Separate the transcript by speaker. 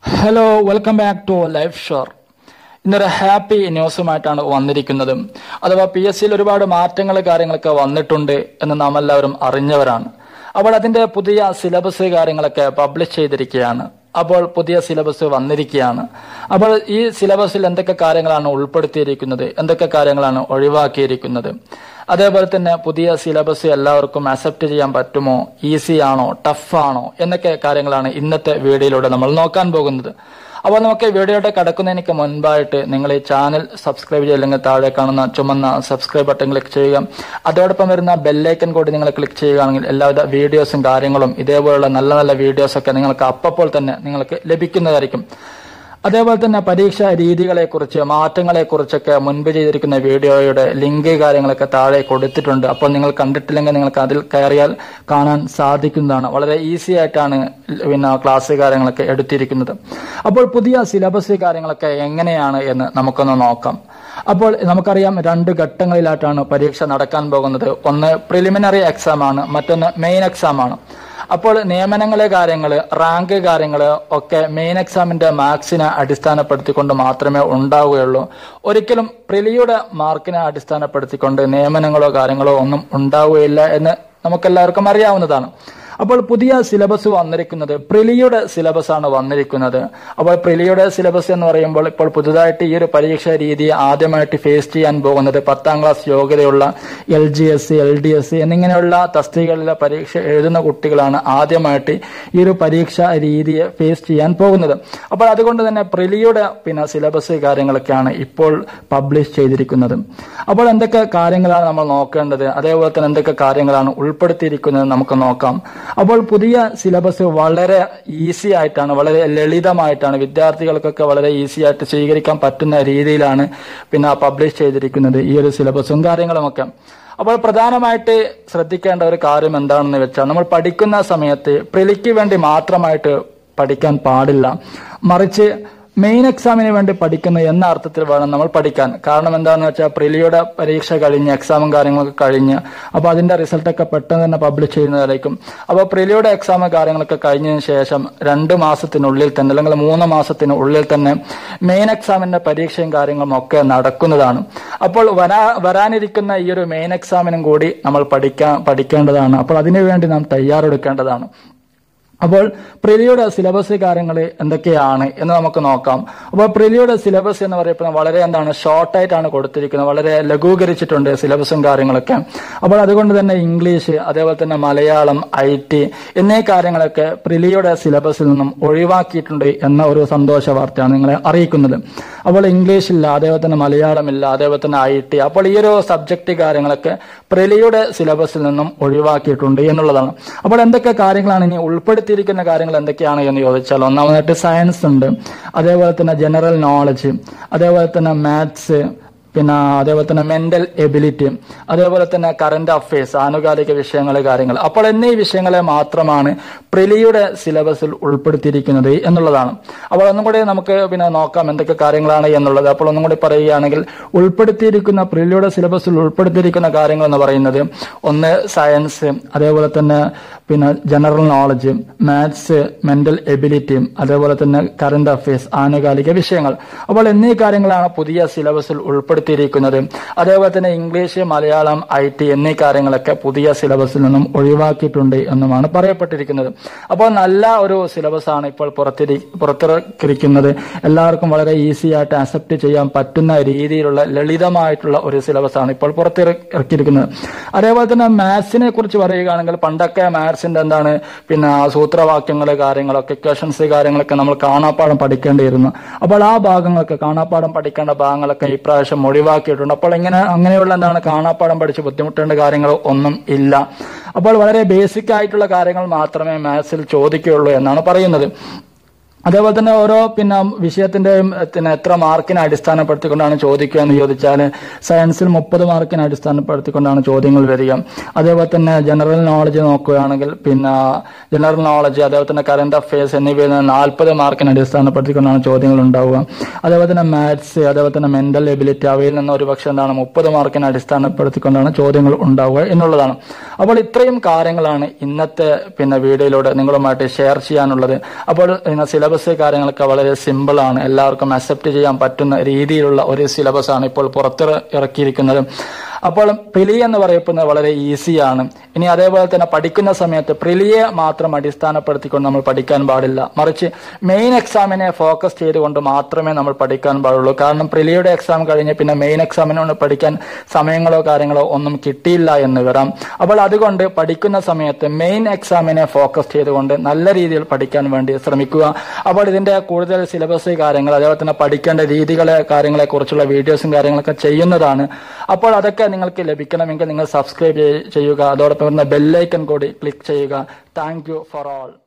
Speaker 1: hello welcome back to life shore ഇന്നൊരു happy ന്യൂസുമായിട്ടാണ് വന്നിരിക്കുന്നത് അഥവാ പി എസ് സിയിൽ ഒരുപാട് മാറ്റങ്ങൾ കാര്യങ്ങളൊക്കെ വന്നിട്ടുണ്ട് എന്ന് നാം എല്ലാവരും അറിഞ്ഞവരാണ് അപ്പോൾ അതിന്റെ പുതിയ സിലബസ് കാര്യങ്ങളൊക്കെ പബ്ലിഷ് ചെയ്തിരിക്കുകയാണ് അപ്പോൾ പുതിയ സിലബസ് വന്നിരിക്കുകയാണ് അപ്പോൾ ഈ സിലബസിൽ എന്തൊക്കെ കാര്യങ്ങളാണ് ഉൾപ്പെടുത്തിയിരിക്കുന്നത് എന്തൊക്കെ കാര്യങ്ങളാണ് ഒഴിവാക്കിയിരിക്കുന്നത് അതേപോലെ തന്നെ പുതിയ സിലബസ് എല്ലാവർക്കും അക്സെപ്റ്റ് ചെയ്യാൻ പറ്റുമോ ഈസി ആണോ ടഫ് ആണോ എന്നൊക്കെ കാര്യങ്ങളാണ് ഇന്നത്തെ വീഡിയോയിലൂടെ നമ്മൾ നോക്കാൻ പോകുന്നത് അപ്പോൾ നമുക്ക് വീഡിയോയുടെ കടക്കുന്നതിന് മുൻപായിട്ട് നിങ്ങൾ ഈ ചാനൽ സബ്സ്ക്രൈബ് ചെയ്യില്ലെങ്കിൽ താഴെ കാണുന്ന ചുമന്ന സബ്സ്ക്രൈബ് ബട്ടൺ ക്ലിക്ക് ചെയ്യുക അതോടൊപ്പം വരുന്ന ബെല്ലൈക്കൺ കൂടി നിങ്ങൾ ക്ലിക്ക് ചെയ്യുകയാണെങ്കിൽ എല്ലാവിധ വീഡിയോസും കാര്യങ്ങളും ഇതേപോലുള്ള നല്ല നല്ല വീഡിയോസ് ഒക്കെ നിങ്ങൾക്ക് അപ്പോൾ തന്നെ നിങ്ങൾക്ക് ലഭിക്കുന്നതായിരിക്കും അതേപോലെ തന്നെ പരീക്ഷാ രീതികളെക്കുറിച്ച് മാറ്റങ്ങളെക്കുറിച്ചൊക്കെ മുൻപ് ചെയ്തിരിക്കുന്ന വീഡിയോയുടെ ലിങ്ക് കാര്യങ്ങളൊക്കെ താഴെ കൊടുത്തിട്ടുണ്ട് അപ്പോൾ നിങ്ങൾ കണ്ടിട്ടില്ലെങ്കിൽ നിങ്ങൾക്ക് അതിൽ കയറിയാൽ കാണാൻ സാധിക്കുന്നതാണ് വളരെ ഈസി ആയിട്ടാണ് പിന്നെ ക്ലാസ് കാര്യങ്ങളൊക്കെ എടുത്തിരിക്കുന്നത് അപ്പോൾ പുതിയ സിലബസ് കാര്യങ്ങളൊക്കെ എങ്ങനെയാണ് എന്ന് നമുക്കൊന്ന് നോക്കാം അപ്പോൾ നമുക്കറിയാം രണ്ട് ഘട്ടങ്ങളിലായിട്ടാണ് പരീക്ഷ നടക്കാൻ പോകുന്നത് ഒന്ന് പ്രിലിമിനറി എക്സാം ആണ് മറ്റൊന്ന് മെയിൻ എക്സാം ആണ് അപ്പോൾ നിയമനങ്ങളെ കാര്യങ്ങൾ റാങ്ക് കാര്യങ്ങൾ ഒക്കെ മെയിൻ എക്സാമിന്റെ മാർക്സിനെ അടിസ്ഥാനപ്പെടുത്തിക്കൊണ്ട് മാത്രമേ ഉണ്ടാവുകയുള്ളൂ ഒരിക്കലും പ്രിലിയുടെ മാർക്കിനെ അടിസ്ഥാനപ്പെടുത്തിക്കൊണ്ട് നിയമനങ്ങളോ കാര്യങ്ങളോ ഒന്നും ഉണ്ടാവുകയില്ല എന്ന് നമുക്കെല്ലാവർക്കും അറിയാവുന്നതാണ് അപ്പോൾ പുതിയ സിലബസ് വന്നിരിക്കുന്നത് പ്രിലിയുടെ സിലബസ് ആണ് വന്നിരിക്കുന്നത് അപ്പോൾ പ്രിലിയുടെ സിലബസ് എന്ന് പറയുമ്പോൾ ഇപ്പോൾ പുതുതായിട്ട് ഈ ഒരു പരീക്ഷാ രീതി ആദ്യമായിട്ട് ഫേസ് ചെയ്യാൻ പോകുന്നത് പത്താം ക്ലാസ് യോഗ്യതയുള്ള L G S C L D S C എന്നിങ്ങനെയുള്ള തസ്തികകളിലെ പരീക്ഷ എഴുതുന്ന കുട്ടികളാണ് ആദ്യമായിട്ട് ഈ ഒരു പരീക്ഷാ രീതിയെ ഫേസ് ചെയ്യാൻ പോകുന്നത് അപ്പോൾ അതുകൊണ്ട് തന്നെ പ്രിലിയുടെ പിന്നെ സിലബസ് കാര്യങ്ങളൊക്കെയാണ് ഇപ്പോൾ പബ്ലിഷ് ചെയ്തിരിക്കുന്നത് അപ്പോൾ എന്തൊക്കെ കാര്യങ്ങളാണ് നമ്മൾ നോക്കേണ്ടത് അതേപോലെ തന്നെ എന്തൊക്കെ കാര്യങ്ങളാണ് ഉൾപ്പെടുത്തിയിരിക്കുന്നത് നമുക്ക് നോക്കാം അപ്പോൾ പുതിയ സിലബസ് വളരെ ഈസി ആയിട്ടാണ് വളരെ ലളിതമായിട്ടാണ് വിദ്യാർത്ഥികൾക്കൊക്കെ വളരെ ഈസി ആയിട്ട് സ്വീകരിക്കാൻ പറ്റുന്ന രീതിയിലാണ് പിന്നെ പബ്ലിഷ് ചെയ്തിരിക്കുന്നത് ഈ ഒരു സിലബസും കാര്യങ്ങളുമൊക്കെ അപ്പോൾ പ്രധാനമായിട്ട് ശ്രദ്ധിക്കേണ്ട ഒരു കാര്യം എന്താണെന്ന് വെച്ചാൽ നമ്മൾ പഠിക്കുന്ന സമയത്ത് പ്രിലിക്ക് വേണ്ടി മാത്രമായിട്ട് പഠിക്കാൻ പാടില്ല മറിച്ച് മെയിൻ എക്സാമിന് വേണ്ടി പഠിക്കുന്നു എന്ന അർത്ഥത്തിൽ വേണം നമ്മൾ പഠിക്കാൻ കാരണം എന്താണെന്ന് വെച്ചാൽ പ്രിലിയുടെ പരീക്ഷ കഴിഞ്ഞ് എക്സാമും കാര്യങ്ങളൊക്കെ കഴിഞ്ഞ് അപ്പോൾ അതിന്റെ റിസൾട്ടൊക്കെ പെട്ടെന്ന് തന്നെ പബ്ലിഷ് ചെയ്യുന്നതായിരിക്കും അപ്പോൾ പ്രിലിയുടെ എക്സാം കാര്യങ്ങളൊക്കെ കഴിഞ്ഞതിന് ശേഷം രണ്ട് മാസത്തിനുള്ളിൽ തന്നെ അല്ലെങ്കിൽ മൂന്ന് മാസത്തിനുള്ളിൽ തന്നെ മെയിൻ എക്സാമിന്റെ പരീക്ഷയും കാര്യങ്ങളും ഒക്കെ നടക്കുന്നതാണ് അപ്പോൾ വരാ വരാനിരിക്കുന്ന ഈ ഒരു മെയിൻ എക്സാമിനും കൂടി നമ്മൾ പഠിക്കാൻ പഠിക്കേണ്ടതാണ് അപ്പോൾ അതിനുവേണ്ടി നാം തയ്യാറെടുക്കേണ്ടതാണ് അപ്പോൾ പ്രിലിയുടെ സിലബസ് കാര്യങ്ങൾ എന്തൊക്കെയാണ് എന്ന് നമുക്ക് നോക്കാം അപ്പോൾ പ്രിലിയുടെ സിലബസ് എന്ന് പറയുമ്പോൾ വളരെ എന്താണ് ഷോർട്ടായിട്ടാണ് കൊടുത്തിരിക്കുന്നത് വളരെ ലഘൂകരിച്ചിട്ടുണ്ട് സിലബസും കാര്യങ്ങളൊക്കെ അപ്പോൾ അതുകൊണ്ട് തന്നെ ഇംഗ്ലീഷ് അതേപോലെ തന്നെ മലയാളം ഐ ടി എന്നീ കാര്യങ്ങളൊക്കെ പ്രിലിയുടെ സിലബസിൽ നിന്നും ഒഴിവാക്കിയിട്ടുണ്ട് എന്ന ഒരു സന്തോഷ വാർത്തയാണ് നിങ്ങളെ അറിയിക്കുന്നത് അപ്പോൾ ഇംഗ്ലീഷ് ഇല്ല അതേപോലെ തന്നെ മലയാളം ഇല്ല അതേപോലെ തന്നെ ഐ ടി അപ്പോൾ ഈ ഒരു സബ്ജക്റ്റ് കാര്യങ്ങളൊക്കെ പ്രിലിയുടെ സിലബസിൽ നിന്നും ഒഴിവാക്കിയിട്ടുണ്ട് എന്നുള്ളതാണ് അപ്പോൾ എന്തൊക്കെ കാര്യങ്ങളാണ് ഇനി ഉൾപ്പെടുത്തി ഉൾപ്പെടുത്തിയിരിക്കുന്ന കാര്യങ്ങൾ എന്തൊക്കെയാണ് എന്ന് ചോദിച്ചാൽ ഒന്നാമതായിട്ട് സയൻസ് ഉണ്ട് അതേപോലെ തന്നെ ജനറൽ നോളജ് അതേപോലെ തന്നെ മാത്സ് പിന്നെ അതേപോലെ തന്നെ മെന്റൽ എബിലിറ്റി അതേപോലെ തന്നെ കറന്റ് അഫയേഴ്സ് ആനുകാലിക വിഷയങ്ങൾ കാര്യങ്ങൾ അപ്പോൾ എന്നീ വിഷയങ്ങളെ മാത്രമാണ് പ്രിലിയുടെ സിലബസിൽ ഉൾപ്പെടുത്തിയിരിക്കുന്നത് എന്നുള്ളതാണ് അപ്പോൾ ഒന്നും കൂടി നമുക്ക് പിന്നെ നോക്കാം എന്തൊക്കെ കാര്യങ്ങളാണ് എന്നുള്ളത് അപ്പോൾ ഒന്നും കൂടി പറയുകയാണെങ്കിൽ ഉൾപ്പെടുത്തിയിരിക്കുന്ന പ്രിലിയുടെ സിലബസിൽ ഉൾപ്പെടുത്തിയിരിക്കുന്ന കാര്യങ്ങൾ എന്ന് പറയുന്നത് ഒന്ന് സയൻസ് അതേപോലെ തന്നെ പിന്നെ general knowledge maths mental ability അതേപോലെ തന്നെ കറന്റ് അഫയേഴ്സ് ആനുകാലിക വിഷയങ്ങൾ അപ്പോൾ എന്നീ കാര്യങ്ങളാണ് പുതിയ സിലബസിൽ ഉൾപ്പെടുത്തിയിരിക്കുന്നത് അതേപോലെ തന്നെ ഇംഗ്ലീഷ് മലയാളം ഐ ടി എന്നീ കാര്യങ്ങളൊക്കെ പുതിയ സിലബസിൽ നിന്നും ഒഴിവാക്കിയിട്ടുണ്ട് എന്നുമാണ് പറയപ്പെട്ടിരിക്കുന്നത് അപ്പോൾ നല്ല ഒരു സിലബസ് ആണ് ഇപ്പോൾ പുറത്തിരി പുറത്തിറക്കിയിരിക്കുന്നത് എല്ലാവർക്കും വളരെ ഈസി ആയിട്ട് അക്സെപ്റ്റ് ചെയ്യാൻ പറ്റുന്ന രീതിയിലുള്ള ലളിതമായിട്ടുള്ള ഒരു സിലബസ് ആണ് ഇപ്പോൾ പുറത്തിറക്കിയിരിക്കുന്നത് അതേപോലെ തന്നെ മാത്സിനെ കുറിച്ച് പറയുകയാണെങ്കിൽ പണ്ടൊക്കെ മാത്സിന്റെ എന്താണ് പിന്നെ സൂത്രവാക്യങ്ങൾ കാര്യങ്ങളൊക്കെ ക്വസ്റ്റൻസ് കാര്യങ്ങളൊക്കെ നമ്മൾ കാണാപ്പാടം പഠിക്കേണ്ടിയിരുന്നു അപ്പോൾ ആ ഭാഗങ്ങളൊക്കെ കാണാപ്പാടം പഠിക്കേണ്ട ഭാഗങ്ങളൊക്കെ ഇപ്രാവശ്യം ഒഴിവാക്കിയിട്ടുണ്ട് അപ്പോൾ ഇങ്ങനെ അങ്ങനെയുള്ള എന്താണ് കാണാപ്പാടം പഠിച്ച് ബുദ്ധിമുട്ടേണ്ട കാര്യങ്ങൾ ഒന്നും ഇല്ല അപ്പോൾ വളരെ ബേസിക് ആയിട്ടുള്ള കാര്യങ്ങൾ മാത്രമേ മാത്സിൽ ചോദിക്കുകയുള്ളൂ എന്നാണ് പറയുന്നത് അതേപോലെ തന്നെ ഓരോ പിന്നെ വിഷയത്തിന്റെയും പിന്നെ എത്ര മാർക്കിനെ അടിസ്ഥാനപ്പെടുത്തിക്കൊണ്ടാണ് ചോദിക്കുക എന്ന് ചോദിച്ചാൽ സയൻസിൽ മുപ്പത് മാർക്കിനെ അടിസ്ഥാനപ്പെടുത്തിക്കൊണ്ടാണ് ചോദ്യങ്ങൾ വരിക അതേപോലെ തന്നെ ജനറൽ നോളജ് നോക്കുകയാണെങ്കിൽ പിന്നെ ജനറൽ നോളജ് അതേപോലെ തന്നെ കറന്റ് അഫയേഴ്സ് എന്നിവയിൽ നിന്ന് നാൽപ്പത് മാർക്കിനെ അടിസ്ഥാനപ്പെടുത്തിക്കൊണ്ടാണ് ചോദ്യങ്ങൾ ഉണ്ടാവുക അതേപോലെ തന്നെ മാത്സ് അതേപോലെ തന്നെ മെന്റൽ എബിലിറ്റി അവയിൽ നിന്ന് ഒരുപക്ഷെ എന്താണ് മുപ്പത് മാർക്കിനെ അടിസ്ഥാനപ്പെടുത്തിക്കൊണ്ടാണ് ചോദ്യങ്ങൾ ഉണ്ടാവുക എന്നുള്ളതാണ് അപ്പോൾ ഇത്രയും കാര്യങ്ങളാണ് ഇന്നത്തെ പിന്നെ വീഡിയോയിലൂടെ നിങ്ങളുമായിട്ട് ഷെയർ ചെയ്യാനുള്ളത് അപ്പോൾ സിലബസ് സിലബസ് കാര്യങ്ങളൊക്കെ വളരെ സിമ്പിൾ ആണ് എല്ലാവർക്കും അക്സെപ്റ്റ് ചെയ്യാൻ പറ്റുന്ന രീതിയിലുള്ള ഒരു സിലബസ് ആണ് ഇപ്പോൾ പുറത്ത് ഇറക്കിയിരിക്കുന്നത് അപ്പോൾ പ്രിലി എന്ന് പറയപ്പെടുന്നത് വളരെ ഈസിയാണ് ഇനി അതേപോലെ തന്നെ പഠിക്കുന്ന സമയത്ത് പ്രിലിയെ മാത്രം അടിസ്ഥാനപ്പെടുത്തിക്കൊണ്ട് നമ്മൾ പഠിക്കാൻ പാടില്ല മറിച്ച് മെയിൻ എക്സാമിനെ ഫോക്കസ് ചെയ്തുകൊണ്ട് മാത്രമേ നമ്മൾ പഠിക്കാൻ പാടുള്ളൂ കാരണം പ്രിലിയുടെ എക്സാം കഴിഞ്ഞ് പിന്നെ മെയിൻ എക്സാമിനോട് പഠിക്കാൻ സമയങ്ങളോ കാര്യങ്ങളോ ഒന്നും കിട്ടിയില്ല എന്ന് വരാം അപ്പോൾ അതുകൊണ്ട് പഠിക്കുന്ന സമയത്ത് മെയിൻ എക്സാമിനെ ഫോക്കസ് ചെയ്തുകൊണ്ട് നല്ല രീതിയിൽ പഠിക്കാൻ വേണ്ടി ശ്രമിക്കുക അപ്പോൾ ഇതിന്റെ കൂടുതൽ സിലബസ് കാര്യങ്ങൾ അതേപോലെ തന്നെ പഠിക്കേണ്ട രീതികളെ കാര്യങ്ങളെ കുറിച്ചുള്ള വീഡിയോസും കാര്യങ്ങളൊക്കെ ചെയ്യുന്നതാണ് അപ്പോൾ അതൊക്കെ നിങ്ങൾക്ക് ലഭിക്കണമെങ്കിൽ നിങ്ങൾ സബ്സ്ക്രൈബ് ചെയ്യുക അതോടൊപ്പം വരുന്ന ബെല്ലൈക്കൺ കൂടി ക്ലിക്ക് ചെയ്യുക താങ്ക് യു ഫോർ ഓൾ